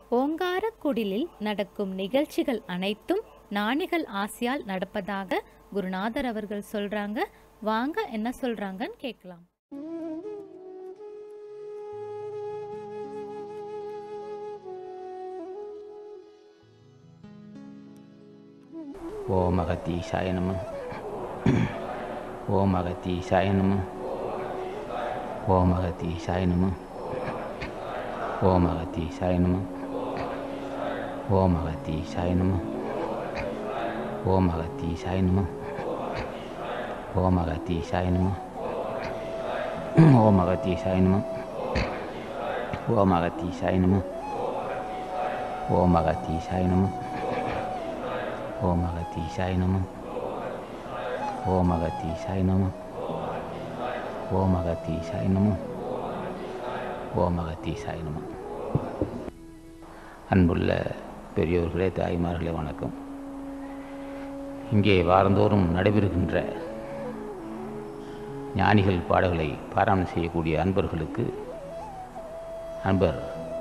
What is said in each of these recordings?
ஓங்காரக்குடிலில் நடக்கும் நிகழ்ச்சிகள் அனைத்தும் ஞானிகள் ஆசியால் நடப்பதாக குருநாதர் அவர்கள் சொல்றாங்க வாங்க என்ன சொல்றாங்கன்னு கேட்கலாம் ஓம் அகத்தீசாய நம ஓம் அகத்தீசாய நம ஓம் அகத்தீசாய நம ஓம் அகத்தீசாய நம ஓம் அகத்தீசாய நம ஓம் அகத்தீசாய நம ஓம் அகத்தீசாய நம ஓம் அகத்தீசாய நம ஓம் அகத்தீசாய நம ஓம் அகத்தீசாய நம ஓம் அகத்தீசாய நம ஓம் அகத்தீசாய நம ஓம் அகத்தீசாய நம ஓம் அகத்தீசாய நம அன்புள்ள பெரியோர்களே தாய்மார்களே வணக்கம் இங்கே வாரந்தோறும் நடைபெறுகின்ற ஞானிகள் பாடல்களை பாராயணம் செய்யக்கூடிய அன்பர்களுக்கு அன்பர்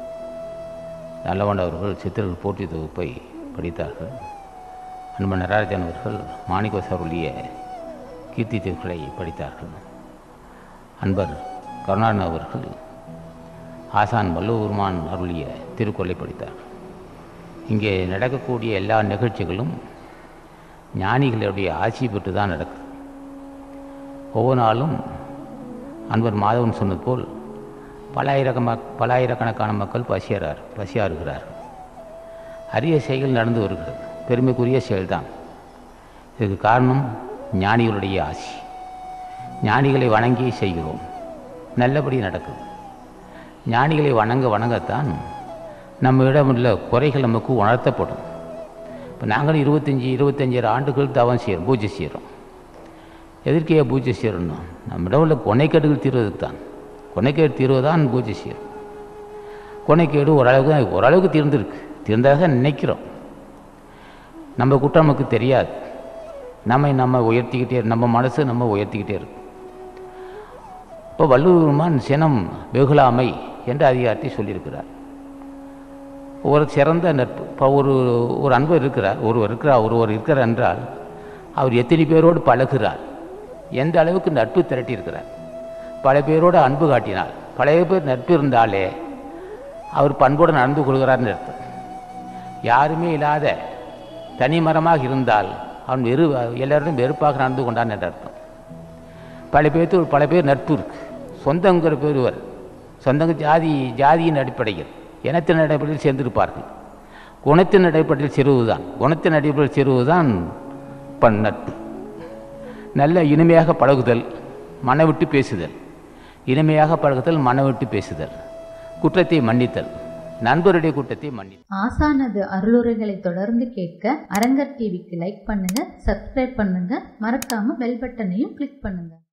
நல்லவன் அவர்கள் சித்திரர்கள் போற்றி தொகுப்பை படித்தார்கள் அன்பன் நடராஜன் அவர்கள் மாணிக்கவசருடைய கீர்த்தி திருக்குறளை படித்தார்கள் அன்பர் கருணாநிதி அவர்கள் ஆசான் வள்ளுவருமான் அருளிய திருக்குறளை படித்தார்கள் இங்கே நடக்கக்கூடிய எல்லா நிகழ்ச்சிகளும் ஞானிகளுடைய ஆட்சி பெற்று தான் நடக்குது ஒவ்வொரு நாளும் அன்பர் மாதவன் சொன்னது போல் பலாயிரக்கமா பலாயிரக்கணக்கான மக்கள் பசியாறார் பசியாறுகிறார்கள் அரிய செயல்கள் நடந்து வருகிறது பெருமைக்குரிய செயல்தான் இதுக்கு காரணம் ஞானிகளுடைய ஆசி ஞானிகளை வணங்கி செய்கிறோம் நல்லபடி நடக்குது ஞானிகளை வணங்க வணங்கத்தான் நம்மிடம் உள்ள குறைகள் நமக்கு உணர்த்தப்படும் இப்போ நாங்களும் இருபத்தஞ்சி இருபத்தஞ்சாயிரம் ஆண்டுகள் தவம் செய்கிறோம் பூஜை செய்கிறோம் எதற்கே பூஜை செய்கிறோம்னா நம்மிடம் உள்ள கொனைக்கேடுகள் தீர்வதற்கு தான் கொனைக்கேடு தீர்வு தான் பூஜை செய்கிறோம் கொனைக்கேடு ஓரளவுக்கு தான் ஓரளவுக்கு தீர்ந்துருக்கு தீர்ந்ததாக நினைக்கிறோம் நம்ம குற்றம் நமக்கு தெரியாது நம்மை நம்ம உயர்த்திக்கிட்டே நம்ம மனசு நம்ம உயர்த்திக்கிட்டே இருக்கும் இப்போ வள்ளுவருமான் சினம் வெகுளாமை என்று அதிகாரத்தை சொல்லியிருக்கிறார் ஒரு சிறந்த நட்பு இப்போ ஒரு ஒரு அன்பர் இருக்கிறார் ஒருவர் இருக்கிறார் ஒருவர் இருக்கிறார் என்றால் அவர் எத்தனை பேரோடு பழகுகிறார் எந்த அளவுக்கு நட்பு திரட்டியிருக்கிறார் பல பேரோடு அன்பு காட்டினார் பழைய பேர் நட்பு இருந்தாலே அவர் பண்போடு நடந்து கொள்கிறார்னு அர்த்தம் யாருமே இல்லாத தனி மரமாக இருந்தால் அவன் வெறு எல்லாரும் வெறுப்பாக நடந்து கொண்டான் என்ற அர்த்தம் பல பேர்த்து பல பேர் நட்பு இருக்கு சொந்தங்கிற பேருவர் சொந்தங்க ஜாதி ஜாதியின் அடிப்படையில் இனத்தின் அடிப்படையில் சேர்ந்திருப்பார்கள் குணத்தின் அடிப்படையில் சிறுவுதான் குணத்தின் அடிப்படையில் சிறுவுதான் பண் நட்பு நல்ல இனிமையாக பழகுதல் மனவிட்டு பேசுதல் இனிமையாக பழகுதல் மனவிட்டு பேசுதல் குற்றத்தை மன்னித்தல் நண்பருடைய கூட்டத்தை மன்னி ஆசானது அருளுரைகளை தொடர்ந்து கேட்க அரங்கர் டிவிக்கு லைக் பண்ணுங்க சப்ஸ்கிரைப் பண்ணுங்க மறக்காம பெல் பட்டனையும் கிளிக் பண்ணுங்க